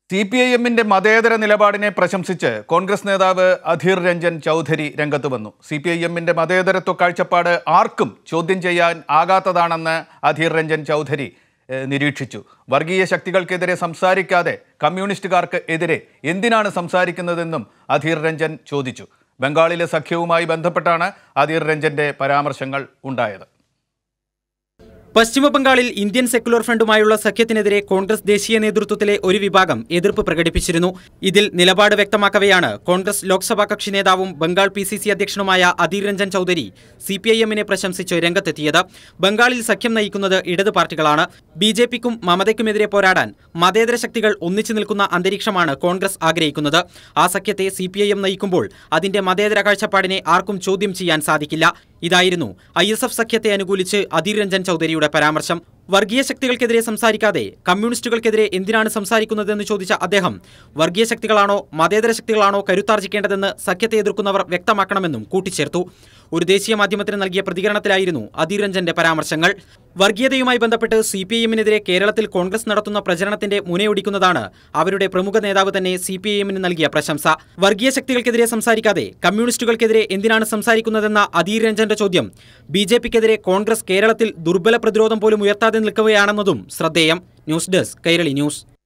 C P I എമ്മിന്റെ മതേതര നിലപാടിനെ പ്രശംസിച്ച് കോൺഗ്രസ് നേതാവ് അധീർ രഞ്ജൻ ചൗധരി രംഗത്ത് വന്നു സി പി ഐ എമ്മിന്റെ മതേതരത്വ കാഴ്ചപ്പാട് ആർക്കും ചോദ്യം ചെയ്യാൻ ആകാത്തതാണെന്ന് അധീർ രഞ്ജൻ ചൗധരി ഏഹ്, നിരീക്ഷിച്ചു വർഗീയ ശക്തികൾക്കെതിരെ സംസാരിക്കാതെ കമ്മ്യൂണിസ്റ്റുകാർക്ക് എതിരെ എന്തിനാണ് സംസാരിക്കുന്നതെന്നും അധീർ രഞ്ജൻ ചോദിച്ചു ബംഗാളിലെ സഖ്യവുമായി ബന്ധപ്പെട്ടാണ് അധീർ രഞ്ജന്റെ പരാമർശങ്ങൾ ഉണ്ടായത് പശ്ചിമ ബംഗാളിൽ ഇന്ത്യൻ സെക്കുലർ ഫ്രണ്ടുമായുള്ള സഖ്യത്തിനെതിരെ കോൺഗ്രസ് ദേശീയ നേതൃത്വത്തിലെ ഒരു വിഭാഗം എതിർപ്പ് പ്രകടിപ്പിച്ചിരുന്നു ഇതിൽ നിലപാട് വ്യക്തമാക്കവെയാണ് കോൺഗ്രസ് ലോക്സഭാ കക്ഷി നേതാവും ബംഗാൾ പി സി സി അധ്യക്ഷനുമായ Adhir Ranjan Chowdhury C P I എമ്മിനെ പ്രശംസിച്ച് രംഗത്തെത്തിയത് ബംഗാളിൽ സഖ്യം നയിക്കുന്നത് ഇടത് പാർട്ടികളാണ് ബി ജെ പിക്കും മമതയ്ക്കുമെതിരെ പോരാടാൻ മതേതര ശക്തികൾ ഒന്നിച്ചു നിൽക്കുന്ന അന്തരീക്ഷമാണ് കോൺഗ്രസ് ആഗ്രഹിക്കുന്നത് ആ സഖ്യത്തെ സി പി ഐ എം നയിക്കുമ്പോൾ അതിന്റെ മതേതര കാഴ്ചപ്പാടിനെ ആർക്കും ചോദ്യം ചെയ്യാൻ സാധിക്കില്ല ഇതായിരുന്നു ഐ എസ് എഫ് സഖ്യത്തെ അനുകൂലിച്ച് അധീർ രഞ്ജൻ ചൌധരിയുടെ പരാമർശം വർഗീയ ശക്തികൾക്കെതിരെ സംസാരിക്കാതെ കമ്മ്യൂണിസ്റ്റുകൾക്കെതിരെ എന്തിനാണ് സംസാരിക്കുന്നതെന്ന് ചോദിച്ച അദ്ദേഹം വർഗീയ ശക്തികളാണോ മതേതര ശക്തികളാണോ കരുത്താർജിക്കേണ്ടതെന്ന് സഖ്യത്തെ എതിർക്കുന്നവർ വ്യക്തമാക്കണമെന്നും കൂട്ടിച്ചേർത്തു ഒരു ദേശീയ മാധ്യമത്തിന് നൽകിയ പ്രതികരണത്തിലായിരുന്നു അധീർ രഞ്ജന്റെ പരാമർശങ്ങൾ വർഗീയതയുമായി ബന്ധപ്പെട്ട് സി പി ഐ എമ്മിനെതിരെ കേരളത്തിൽ കോൺഗ്രസ് നടത്തുന്ന പ്രചരണത്തിന്റെ മുനയൊടിക്കുന്നതാണ് അവരുടെ പ്രമുഖ നേതാവ് തന്നെ സി പി ഐ എമ്മിന് നൽകിയ പ്രശംസ വർഗീയ ശക്തികൾക്കെതിരെ സംസാരിക്കാതെ കമ്മ്യൂണിസ്റ്റുകൾക്കെതിരെ എന്തിനാണ് സംസാരിക്കുന്നതെന്ന അധീർ രഞ്ജന്റെ ചോദ്യം ബി ജെ പിക്കെതിരെ കോൺഗ്രസ് കേരളത്തിൽ ദുർബല പ്രതിരോധം പോലും ഉയർത്താതെ നിൽക്കുകയാണെന്നതും ശ്രദ്ധേയം ന്യൂസ് ഡെസ്ക് കൈരളി ന്യൂസ്